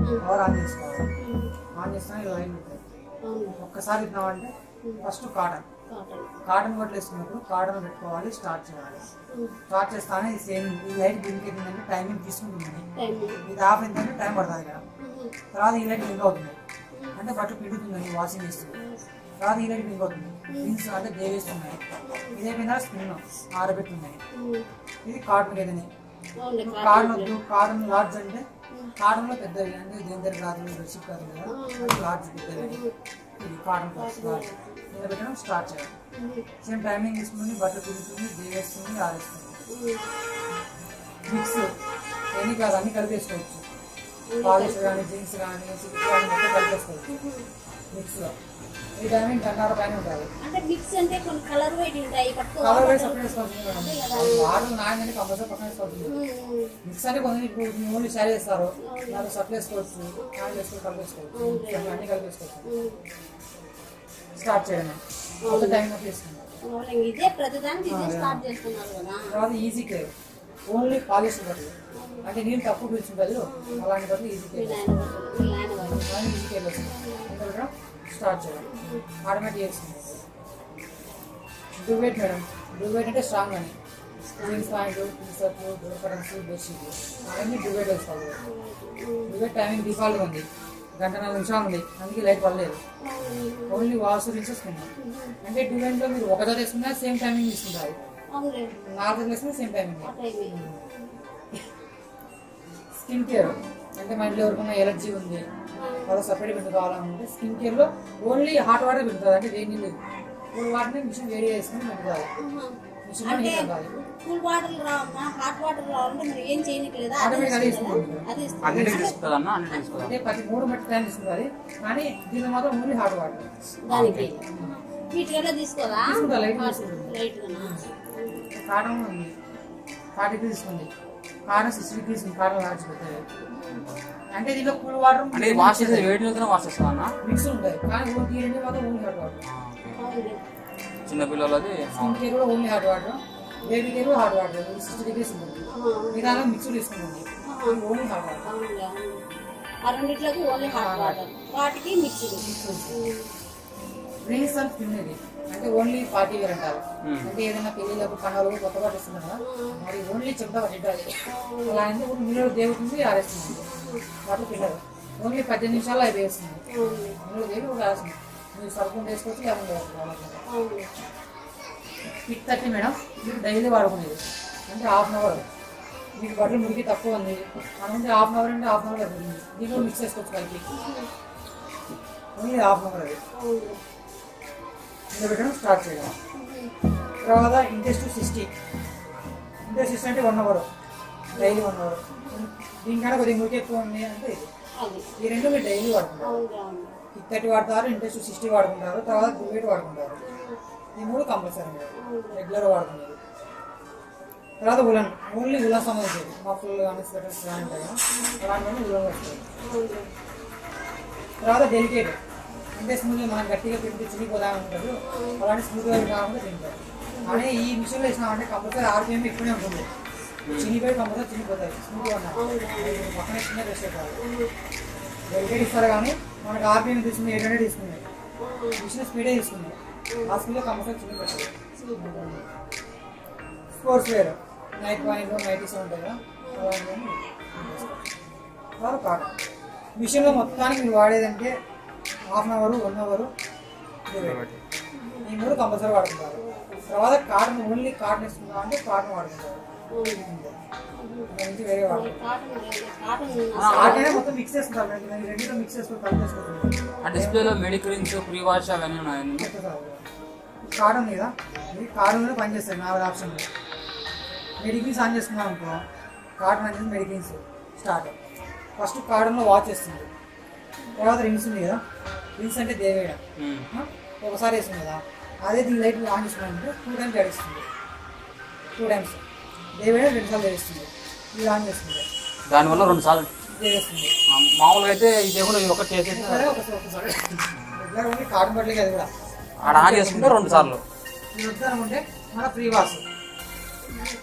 Power on చేసుకోవాలి on చేస్తాను ఇలా లైన్ ఉంటుంది అవును ఒక్కసారి ఇద్దామంటే ఫస్ట్ కాటన్ కాటన్ కాటన్ బట్టలు వేసుకున్నప్పుడు కాటన్ పెట్టుకోవాలి స్టార్ట్ చేయాలి స్టార్ట్ చేస్తానే ఇది సేమ్ ఈ లైట్ బ్లింక్ ఏంటంటే టైమింగ్ తీసుకుంటుంది టైం ఇది ఆఫ్ అయిందంటే టైం పడుతుంది కదా తర్వాత ఈ లైట్ బ్లింక్ అవుతుంది అంటే బట్టలు పిండుతుందని వాషింగ్ చేస్తుంది తర్వాత ఈ లైట్ బ్లింక్ అవుతుంది రిన్స్ అంటే దేవేస్తున్నాయి ఇది అయిపోయినా స్పిన్ ఆరబెట్టున్నాయి ఇది కాటన్ ఏదని అవును కాటన్ వద్దు కాటన్ లార్జ్ అంటే కాటన్ లో పెద్దవి అంటే దేని దగ్గర కాదు బెడ్షీట్ కాదు కదా అది లార్జ్ పెద్దవి ఇది కాటన్ క్లాత్ లార్జ్ ఇలా పెట్టడం స్టార్ట్ చేయాలి సేమ్ టైమింగ్ తీసుకుని బట్టలు పిండుతుంది దేవేస్తుంది ఆరేస్తుంది మిక్స్ ఎన్ని కాదు అన్ని కలిపేసుకోవచ్చు పాలిష్ కానీ జీన్స్ కానీ సిల్క్ కానీ మొత్తం కలిపేసుకోవచ్చు మిక్స్లో ఈ టైమింగ్ గంటన్నర పైన ఉంటుంది అంటే మిక్స్ అంటే కొన్ని కలర్ వైట్ ఉంటాయి పట్టుకో కలర్ వైస్ సపరేట్ వేసుకోవచ్చు మేడం వాటర్ నాయని కంపల్సరీ పక్కన వేసుకోవచ్చు మిక్స్ అంటే కొంచెం ఇప్పుడు ఓన్లీ శారీ వేస్తారు దాంట్లో సప్లై వేసుకోవచ్చు హ్యాండ్ వేసుకొని కలిపేసుకోవచ్చు అన్ని కలిపేసుకోవచ్చు స్టార్ట్ చేయడమే ఒక టైం తీసుకుంటాం అవును, ఇదే ప్రతిదానికి ఇదే స్టార్ట్ చేస్తున్నారు కదా తర్వాత ఈజీ కేర్ ఓన్లీ పాలిష్ బట్టలు అంటే నీళ్ళు తక్కువ పీల్చుంటుంది అలాంటి బట్టలు ఈజీ కేర్ మీ నాయన వాళ్ళు, మీ నాయన వాళ్ళు. ఈజీ కేర్ వస్తుంది ఇంకా స్టార్ట్ చేయాలి ఆటోమేటిక్ చేస్తుంది డూబెట్ మేడం డూబెట్ అంటే స్ట్రాంగ్ అని jeans pant T shirt door curtains bedsheet అవన్నీ డూబెట్ వేసుకోవాలి డూబెట్ టైమింగ్ డిఫాల్ట్ ఉంది గంట నాలుగు నిమిషాలు ఉంది అందుకే లైట్ పడలేదు ఓన్లీ వాష్ రించేసుకున్నాం అంటే డూబెట్లో మీరు ఒక జత వేసుకున్నా సేమ్ టైమింగ్ తీసుకుంటారు అవునులే నాలుగు జతలు వేసుకున్నా సేమ్ టైమింగ్ ఆ టైం స్కిన్ కేర్ అంటే మన ఇంట్లో ఎవరికైనా ఎలర్జీ ఉంది వాళ్ళ సపరేట్ బిందు కావాలనుకుంటే స్కిన్ కేర్ లో ఓన్లీ హాట్ వాటర్ పెడుతుంది అంటే వేడి నీళ్ళు కూల్ వాటర్ని మిషన్ వేడి చేసుకుని పెట్టుకోవాలి మిషన్ అంటే నీళ్ళు కావాలి కూల్ వాటర్ రావమ్మా హాట్ వాటర్ రావాలంటే మీరు ఏం చేయనిట్లేదా అది ఆటోమేటిక్ అది ఇస్తుందా? ఇస్తుంది అది ఇస్తుంది. అన్నిటికీ తీసుకుంటుంది అన్న అన్నిటికీ తీసుకుంటుంది అంటే ప్రతి మూడు మట్టి టైం తీసుకుంటుంది కానీ దీనిలో మాత్రం ఓన్లీ హాట్ వాటర్ దానికి వీటికల్లా తీసుకోదా తీసుకుంటా లైట్ తీసుకుంటుంది లైట్ గానా కాటన్ ఉంది ఫార్టీ తీసుకుంది కాటన్ సిక్స్టీ తీసుకుంది కాటన్ లార్జ్ పెద్దది అంటే దీనిలో కూల్ వాటర్ అంటే ఇది వాష్ చేసేది వేడి నీళ్ళతో వాష్ చేస్తుందా అన్న మిక్స్ ఉంటాయి కానీ ఓ- ఈ రెండు మాత్రం ఓన్లీ హాట్ వాటర్ అవునులే చిన్న పిల్లలది స్కిన్ కేర్ కూడా only hot water baby care hot water sixty degrees ఉంటుంది విధానం మిక్స్ తీసుకుంటుంది ఓన్లీ హాట్ వాటర్ అవునులే అవునులే. ఆ రెండిట్లకు ఓన్లీ హాట్ వాటర్ వాటికి మిక్స్డ్ రీల్స్ అని తినేది అంటే ఓన్లీ పార్టీ వేర్ అంటారు Hmm. అంటే ఏదైనా పెళ్ళిళ్ళకు పండుగలకు కొత్త పాటు ఇస్తున్నారు కదా మరి ఓన్లీ చెప్తా పట్టింటారు అలా అంటే ఒక నీళ్ళు దేవుతుంది ఆరేస్తుంది వాటిలో పిల్లలు ఓన్లీ పద్దెనిమిది నిమిషాలు అవి వేస్తుంది అవునులే నీళ్ళు దేవి ఒక ఆరేస్తుంది మీరు సరుకుని వేసుకోవచ్చు లేకుండా అవునులే పిక్ థర్టీ మేడం మీరు డైలీ వాడుకునేది అంటే హాఫ్ అన్ అవర్ మీకు బట్టలు మురికి తక్కువ ఉంది అనుకుంటే హాఫ్ అన్ అవర్ అంటే హాఫ్ అన్ అవర్ అయిపోతుంది దీంట్లో మిక్స్ చేసుకోవచ్చు కలిపి ఓన్లీ హాఫ్ అన్ అవర్ అది అవునులే ఇంత పెట్టడం స్టార్ట్ చేయడం తర్వాత ఇంట్రెస్ట్ సిక్స్టీ ఇంట్రెస్ట్ సిక్స్టీ అంటే one hour daily one hour దీనికన్నా కొద్దిగా మురికి ఎక్కువ ఉంది అంటే ఇది అది ఈ రెండు మీరు డైలీ వాడుకుంటారు అవునులే అవునులే పిక్ థర్టీ వాడతారు ఇంట్రెస్ట్ సిక్స్టీ వాడుకుంటారు తర్వాత డువేట్ వాడుకుంటారు ఈ మూడు కంపల్సరీ రెగ్యులర్ వాడుకునేది తర్వాత ఉలన్ ఓన్లీ ఉలన్ సంబంధించేది మఫ్లు కానీ స్వెటర్స్ కానీ ఉంటాయి కదా అలాంటివన్నీ ఉలన్ వస్తాయి అవునులే తర్వాత డెలికేట్ అంటే స్మూత్ మనం గట్టిగా పెట్టి చిరిగిపోదా ఉంటారు అలాంటి స్మూత్ గా కాకుండా తింటారు కానీ ఈ మిషన్లో వేసినామంటే కంపల్సరీ ఆర్పిఎం ఎక్కువనే ఉంటుంది చినిపోయి కంపల్సరీ చినిపోతాయి స్మూత్ గా ఉన్నాయి పక్కన చిన్న రెస్ట్ అయిపోవాలి డెలికేట్ ఇస్తారు కానీ మనకు ఆర్పిఎం తీసుకుంది ఎయిట్ హండ్రెడ్ తీసుకుంది మిషన్ స్పీడే తీసుకుంది ఆ స్పీడ్లో కంపల్సరీ చినిపోతుంది sports wear night point nighties ఉంటాయి కదా అలాంటివన్నీ తర్వాత కాటన్ మిషన్లో మొత్తానికి మీరు వాడేదంటే half an hour one hour ఈ మూడు కంపల్సరీ వాడుకుంటారు తర్వాత కాటన్ ఓన్లీ కాటన్ వేసుకుంటాం అంటే కాటన్ వాడుకుంటారు అంతే. దాని నుంచి వేరే వాడతారు కాటన్ లేదు. కాటన్ కాటన్ మొత్తం మిక్స్ చేసుకుంటారు రెండు రెండు రెండితో మిక్స్ చేసుకుని కలిపేసుకుంటారు ఆ డిస్ప్లేలో మెడిక్రీమ్స్ ప్రీ వాష్ అవన్నీ ఉన్నాయండి కాటన్ ఉంది కదా ఇది కాటన్ మీద పనిచేస్తాయి నాలుగు ఆప్షన్ మెడికిన్స్ ఆన్ చేసుకున్నాం అనుకో కాటన్ అనేది మెడికిన్స్ స్టార్ట్ ఫస్ట్ కాటన్లో వాచ్ చేస్తుంది తర్వాత రింగ్స్ ఉంది కదా రింగ్స్ అంటే దేవేయడం ఉమ్. ఆ? ఒకసారి వేస్తుంది కదా అదే దీని లైట్ ఆన్ చేసుకున్నామంటే టూ టైమ్స్ గడిస్తుంది టూ టైమ్స్ దేవేయడం రెండు సార్లు వేస్తుంది ఇది ఆన్ చేస్తుంది దానివల్ల రెండు సార్లు వేస్తుంది ఆ, మామూలుగా అయితే ఇది కూడా ఇది ఒకటి చేసేసి సరే ఒకసారి ఒకసారి రెగ్యులర్ ఓన్లీ కాటన్ బట్టలే అది కూడా ఆడ ఆన్ చేసుకుంటే రెండు సార్లు ఇది వద్దనుకుంటే మన ఫ్రీ వాష్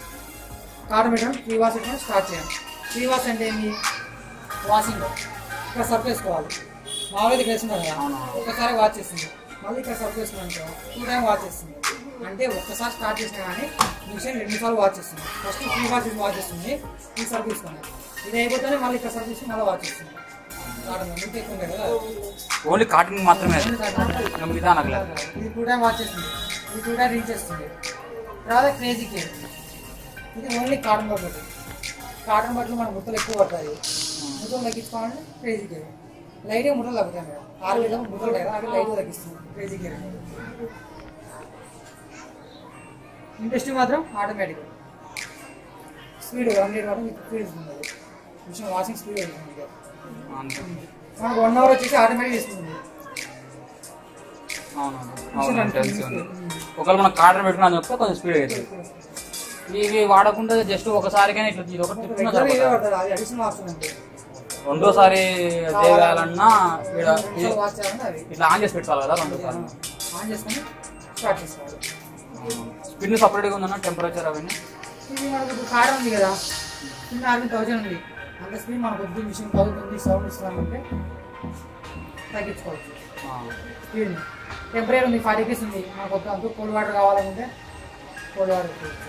కాటన్ పెట్టడం ఫ్రీ వాష్ పెట్టడం స్టార్ట్ చేయాలి ఫ్రీ వాష్ అంటే ఏంటి వాషింగ్ ఇక్కడ సర్ఫ్ వేసుకోవాలి మామూలుగా ఇక్కడ వేసుకున్నాం కదా ఒక్కసారి వాచ్ చేస్తుంది మళ్ళీ ఇక్కడ సర్ఫ్ వేసుకున్నాం అనుకో టూ టైం వాచ్ చేస్తుంది అంటే ఒక్కసారి స్టార్ట్ చేసినా కానీ మిషన్ రెండు సార్లు వాచ్ చేస్తుంది ఫస్ట్ త్రీ వాచ్ వాచ్ చేస్తుంది ఈ సర్ఫ్ తీసుకున్నాం ఇది అయిపోతేనే మళ్ళీ ఇక్కడ సర్ఫ్ తీసుకుని మళ్ళీ వాచ్ చేస్తుంది కాటన్ మీకు ఎక్కువ ఉంటాయి కదా ఓన్లీ కాటన్ మాత్రమే అది. Only cotton. ఇంకా మిగతా నాకు లేదు ఇది టూ టైం వాచ్ చేస్తుంది ఇది టూ టైం రీచ్ చేస్తుంది తర్వాత క్రేజీ కేర్ ఇది ఓన్లీ కాటన్ బట్టలు కాటన్ బట్టలు మన ముట్టలు ఎక్కువ పడతాయి ముట్టలు తగ్గించుకోవాలంటే క్రేజీ కేర్ లైట్గా ముట్టలు తగ్గుతాయి మేడం ఆరు వేల ముట్టలు కదా అవి లైట్గా తగ్గిస్తుంది క్రేజీ కేర్ ఇంట్రెస్ట్ మాత్రం automatic speed one litre water మీకు స్పీడ్ ఇస్తుంది మిషన్ వాషింగ్ స్పీడ్ ఇస్తుంది అంతే. మనకు వన్ అవర్ వచ్చేసి ఆటోమేటిక్ ఇస్తుంది అవునవును అవును తెలిసి ఉంది ఒకవేళ మనం కాటన్ పెట్టుకున్నా చెప్తే కొంచెం స్పీడ్ అవుతుంది ఇవి వాడకుండా జస్ట్ ఒకసారిగానే ఇట్లా ఇది ఒకటి తిప్పుకున్నా రెగ్యులర్ ఇవే సరిపోతుంది. పడతారు అది అడిషనల్ అవసరం అంతే రెండోసారి చేయాలన్నా ఈడ ఇది వాచ్ చేయాలంటే అవి ఇట్లా ఆన్ చేసి పెట్టుకోవాలి కదా రెండోసారి ఆన్ చేసుకొని స్టార్ట్ చేసుకోవాలి స్పిన్ సపరేట్గా ఉందన్న టెంపరేచర్ అవన్నీ ఇది మనకు ఇప్పుడు కాడ ఉంది కదా కింద ఆర్మీ థౌజండ్ ఉంది అంత స్పీడ్ మనకు వద్దు మిషన్ కదులుతుంది సౌండ్ ఇస్తున్నామంటే తగ్గించుకోవచ్చు స్పీడ్ టెంపరేచర్ ఉంది ఫైవ్ డిగ్రీస్ ఉంది మనకు వద్దు అంటూ కోల్డ్ వాటర్ కావాలనుకుంటే కోల్డ్ వాటర్ పెట్టుకోవచ్చు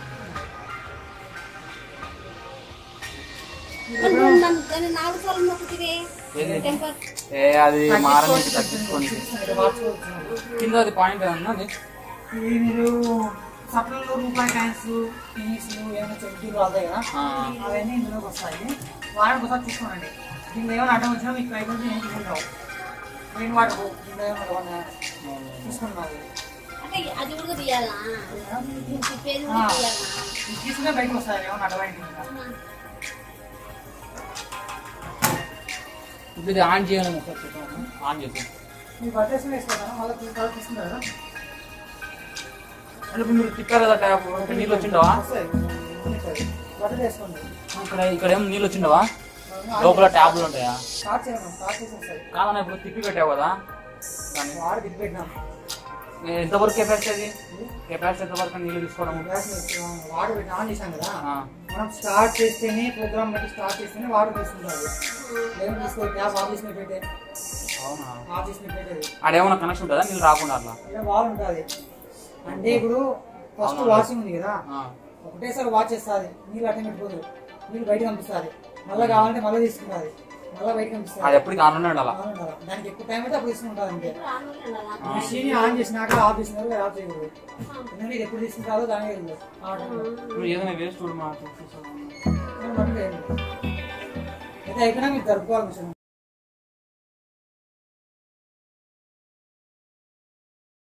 నన్ను దాన్ని నాలుగు సార్లు నొక్కుతుంది ఏది? టెంపర్ ఏ అది మారని తగ్గించుకొని తగ్గించుకోవచ్చు మార్చుకోవచ్చు కింద అది పాయింట్ ఏదన్నా అది ఇది మీరు సప్లైలో రూపాయి కాయిన్స్ పినీస్ ఏమైనా చెట్టు అవుతాయి కదా ఆ, అవన్నీ ఇందులోకి వస్తాయి వారానికి ఒకసారి చూసుకోండి దీనిలో ఏమైనా అడ్డం వచ్చినా మీకు పైకి వచ్చి ఏం తీసుకుంటావు రెయిన్ వాటర్ దీనిలో ఏమైనా ఏమన్నా చూసుకున్నావు అంటే అది కూడా తీయాలా పేరు కూడా తీయాలా ఇది తీసుకునే బయటకు వస్తాయి ఏమైనా అడ్డమైంది ఇప్పుడు ఇది ఆన్ చేయాలని ఒకసారి చెప్పాను ఆన్ చేసి మీరు బట్టేసుకుని వేసుకోతాను మళ్ళీ తీసుకుంటారు తీసుకుంటారా అంటే ఇప్పుడు మీరు తిప్పారు కదా ట్యాప్ ఇక్కడ నీళ్ళు వచ్చిండవా వస్తాయి బట్టలు వేసుకోండి ఇక్కడ ఇక్కడ ఏం నీళ్ళు వచ్చిండవా లోపల ట్యాబ్లు ఉంటాయా స్టార్ట్ చేయండి స్టార్ట్ చేసి వస్తాయి కాదన్నా ఇప్పుడు తిప్పి పెట్టావు కదా దాన్ని వాడు తిప్పి పెట్టినాం ఏ- ఎంతవరకు కెపాసిటీ అది కెపాసిటీ ఎంతవరకు నీళ్ళు తీసుకోవడం వాడు పెట్టి ఆన్ చేశాం కదా ఆ, మనం స్టార్ట్ చేస్తేనే ప్రోగ్రామ్ బట్టి స్టార్ట్ చేస్తేనే వాటర్ తీసుకుంటారు లేదు తీసుకో గ్యాస్ ఆఫ్ చేసిన పెట్టే అవునా ఆఫ్ చేసిన పెట్టేది ఆడేమన్నా కనెక్షన్ ఉంటుందా నీళ్ళు రాకుండా అట్లా ఇలా వాల్ ఉంటుంది అంటే ఇప్పుడు ఫస్ట్ వాషింగ్ ఉంది కదా ఆ, ఒకటేసారి వాష్ చేస్తుంది నీళ్ళు అట్టే పెట్టుకోదు నీళ్ళు బయటకు పంపిస్తుంది మళ్ళీ కావాలంటే మళ్ళీ తీసుకుంటుంది మళ్ళీ బయటకు అది పంపిస్తుంది ఎప్పటికీ ఆన్లోనే ఉండాలా దానికి ఎక్కువ టైం అయితే అప్పుడు తీసుకుంటుంది అంతే ఆన్లైన్ ఉండాలా? మెషిన్ ఆన్ చేసినాక ఆఫ్ చేసినాక ఆఫ్ చేయకూడదు ఎందుకంటే ఇది ఎప్పుడు తీసుకుంటారో దానికి తెలియదు ఆ టైంలో. ఇప్పుడు ఏదైనా వేస్ట్ చూడు మా నేను మళ్ళీ లేదు. అయితే అయిపోయినా మీరు జరుపుకోవాలి మిషన్